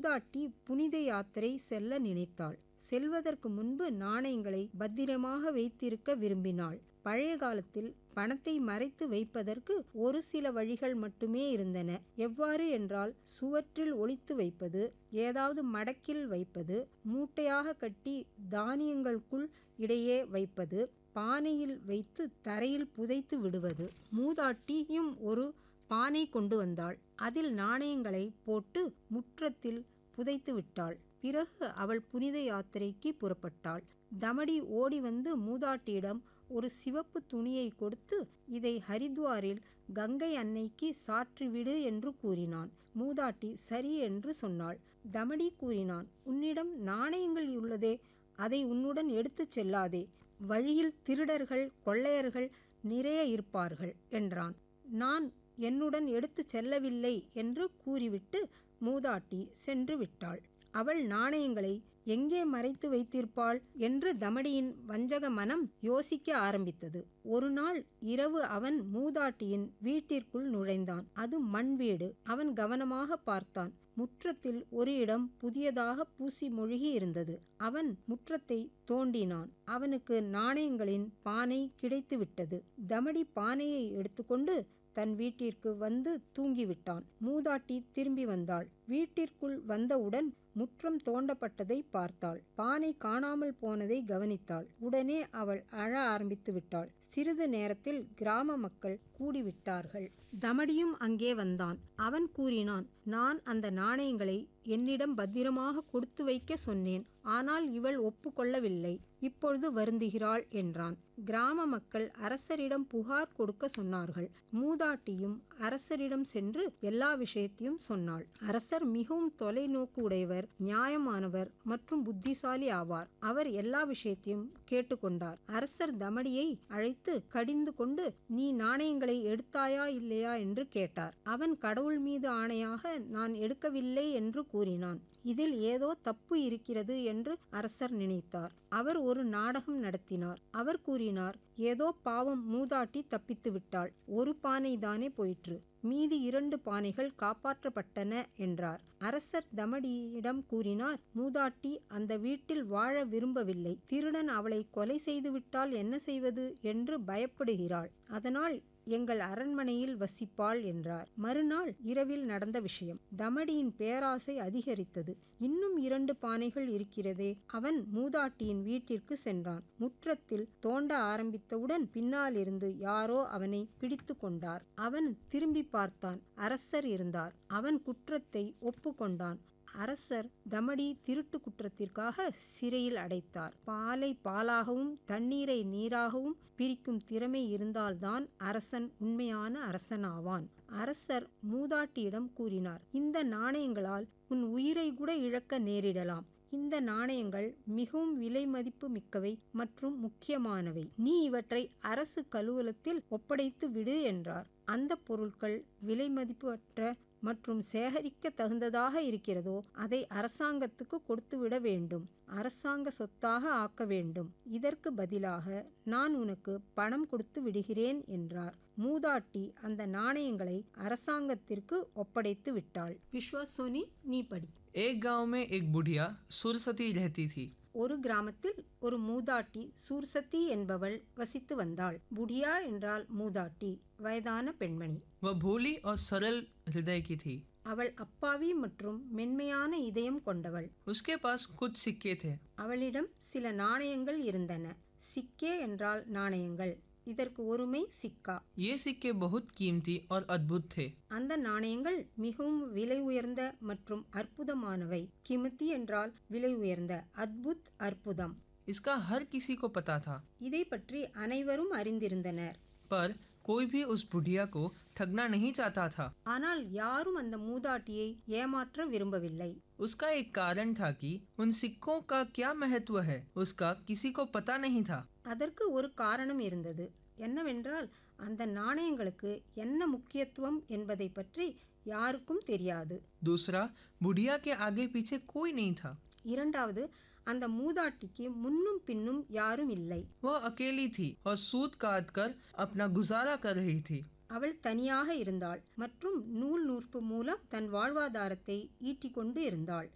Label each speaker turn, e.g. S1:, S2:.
S1: மூதாட்டி புனித யாத்திரை செல்ல நினைத்தாள் செல்வதற்கு முன்பு நாணயங்களை பத்திரமாக வைத்திருக்க விரும்பினாள் பழைய காலத்தில் பணத்தை மறைத்து வைப்பதற்கு ஒரு சில வழிகள் மட்டுமே இருந்தன எவ்வாறு என்றால் சுவற்றில் ஒளித்து வைப்பது ஏதாவது மடக்கில் வைப்பது மூட்டையாக கட்டி தானியங்களுக்குள் இடையே வைப்பது பானையில் வைத்து தரையில் புதைத்து விடுவது மூதாட்டியும் ஒரு பானை கொண்டு வந்தாள் அதில் நாணயங்களை போட்டு முற்றத்தில் புதைத்து விட்டாள் பிறகு அவள் புனித யாத்திரைக்கு புறப்பட்டாள் தமடி ஓடி வந்து மூதாட்டியிடம் ஒரு சிவப்பு துணியை கொடுத்து இதை ஹரித்வாரில் கங்கை அன்னைக்கு சாற்றிவிடு என்று கூறினான் மூதாட்டி சரி என்று சொன்னாள் தமடி கூறினான் உன்னிடம் நாணயங்கள் உள்ளதே அதை உன்னுடன் எடுத்துச் செல்லாதே வழியில் திருடர்கள் கொள்ளையர்கள் நிறைய இருப்பார்கள் என்றான் நான் என்னுடன் எடுத்துச் செல்லவில்லை என்று கூறிவிட்டு மூதாட்டி சென்று விட்டாள் அவள் நாணயங்களை எங்கே மறைத்து வைத்திருப்பாள் என்று தமடியின் வஞ்சக மனம் யோசிக்க ஆரம்பித்தது ஒரு நாள் இரவு அவன் மூதாட்டியின் வீட்டிற்குள் நுழைந்தான் அது மண் வீடு அவன் கவனமாக பார்த்தான் முற்றத்தில் ஒரு இடம் புதியதாக பூசி மொழிகி இருந்தது அவன் முற்றத்தை தோண்டினான் அவனுக்கு நாணயங்களின் பானை கிடைத்துவிட்டது தமடி பானையை எடுத்துக்கொண்டு தன் வீட்டிற்கு வந்து தூங்கிவிட்டான் மூதாட்டி திரும்பி வந்தாள் வீட்டிற்குள் வந்தவுடன் முற்றம் தோண்டப்பட்டதை பார்த்தாள் பானை காணாமல் போனதை கவனித்தாள் உடனே அவள் அழ ஆரம்பித்து விட்டாள் சிறிது நேரத்தில் கிராம மக்கள் கூடிவிட்டார்கள் தமடியும் அங்கே வந்தான் அவன் கூறினான் நான் அந்த நாணயங்களை என்னிடம் பத்திரமாக கொடுத்து வைக்க சொன்னேன் ஆனால் இவள் ஒப்புக்கொள்ளவில்லை இப்பொழுது வருந்துகிறாள் என்றான் கிராம மக்கள் அரசரிடம் புகார் கொடுக்க சொன்னார்கள் மூதாட்டியும் அரசரிடம் சென்று எல்லா விஷயத்தையும் சொன்னாள் அரசர் மிகவும் தொலைநோக்கு உடையவர் நியாயமானவர் மற்றும் புத்திசாலி ஆவார் அவர் எல்லா விஷயத்தையும் கேட்டுக்கொண்டார் அரசர் தமடியை அழைத்து கடிந்து கொண்டு நீ நாணயங்களை எடுத்தாயா இல்லையா என்று கேட்டார் அவன் கடவுள் மீது ஆணையாக நான் எடுக்கவில்லை என்று கூறினான் இதில் ஏதோ தப்பு இருக்கிறது என்று அரசர் நினைத்தார் அவர் ஒரு நாடகம் நடத்தினார் அவர் கூறினார் ஏதோ பாவம் மூதாட்டி தப்பித்து விட்டாள் ஒரு பானை தானே போயிற்று மீதி இரண்டு பானைகள் காப்பாற்றப்பட்டன என்றார் அரசர் தமடியிடம் கூறினார் மூதாட்டி அந்த வீட்டில் வாழ விரும்பவில்லை திருடன் அவளை கொலை செய்துவிட்டால் என்ன செய்வது என்று பயப்படுகிறாள் அதனால் எங்கள் அரண்மனையில் வசிப்பாள் என்றார் மறுநாள் இரவில் நடந்த விஷயம் தமடியின் பேராசை அதிகரித்தது இன்னும் இரண்டு பானைகள் இருக்கிறதே அவன் மூதாட்டியின் வீட்டிற்கு சென்றான் முற்றத்தில் தோண்ட ஆரம்பித்தவுடன் பின்னாலிருந்து யாரோ அவனை பிடித்து கொண்டார் அவன் திரும்பி பார்த்தான் அரசர் இருந்தார் அவன் குற்றத்தை ஒப்புக்கொண்டான் அரசர் தமடி திருட்டு குற்றத்திற்காக சிறையில் அடைத்தார் பாலை பாலாகவும் தண்ணீரை நீராகவும் பிரிக்கும் திறமை இருந்தால்தான் அரசன் உண்மையான அரசனாவான் அரசர் மூதாட்டியிடம் கூறினார் இந்த நாணயங்களால் உன் உயிரை கூட இழக்க நேரிடலாம் இந்த நாணயங்கள் மிகவும் விலை மதிப்பு மிக்கவை மற்றும் முக்கியமானவை நீ இவற்றை அரசு கலுவலத்தில் ஒப்படைத்து விடு என்றார் அந்த பொருட்கள் விலை மதிப்பற்ற மற்றும் சேகரிக்க தகுந்ததாக இருக்கிறதோ அதை அரசாங்கத்துக்கு கொடுத்துவிட வேண்டும் அரசாங்க சொத்தாக ஆக்க வேண்டும் இதற்கு பதிலாக நான் உனக்கு பணம் கொடுத்து விடுகிறேன் என்றார் மூதாட்டி அந்த நாணயங்களை அரசாங்கத்திற்கு ஒப்படைத்து விட்டாள் விஸ்வாசோனி நீ படி
S2: एक गांव में एक बुढ़िया सुरसती रहती थी
S1: ஒரு கிராமத்தில் ஒரு மூதாட்டி சூர்சத்தி என்பவள் வசித்து வந்தாள் புடியா என்றால் மூதாட்டி வயதான பெண்மணி
S2: वह भोली और सरल हृदय की थी
S1: அவள் அப்பாவி மற்றும் மென்மையான இதயம் கொண்டவள்
S2: उसके पास कुछ सिक्के थे
S1: அவளிடம் சில நாணயங்கள் இருந்தன சிக்கே என்றால் நாணயங்கள் இதற்கு ஒருமை சிக்கா
S2: ये सिक्के बहुत कीमती और अद्भुत थे
S1: அந்த நாணயங்கள் மிகவும் விலை உயர்ந்த மற்றும் அற்புதமானவை கிமுத்தி என்றால் விலை உயர்ந்த அத்புத் அற்புதம்
S2: इसका हर किसी को पता था
S1: இதை பற்றி அனைவரும் அறிந்திருந்தனர்
S2: पर कोई भी उस बुढ़िया को ठगना नहीं चाहता था
S1: ஆனால் யாரும் அந்த மூதாட்டியை ஏமாற்ற விரும்பவில்லை
S2: उसका एक कारण था कि उन सिक्कों का क्या महत्व है उसका किसी को पता नहीं था
S1: அதற்கு ஒரு காரணம் இருந்தது என்னவென்றால் அந்த நாணயங்களுக்கு என்ன முக்கியத்துவம் என்பதை பற்றி யாருக்கும் தெரியாது
S2: दूसरा बुढ़िया के आगे पीछे कोई नहीं था
S1: இரண்டாவது அந்த மூதாட்டிக்கு முன்னும் பின்னும் யாரும் இல்லை
S2: वह अकेली थी और सूत काट कर अपना गुजारा कर रही थी
S1: அவள் தனியாக இருந்தாள் மற்றும் நூல் நூற்பு மூலம் தன் வாழ்வாதாரத்தை ஈட்டிக் கொண்டு இருந்தாள்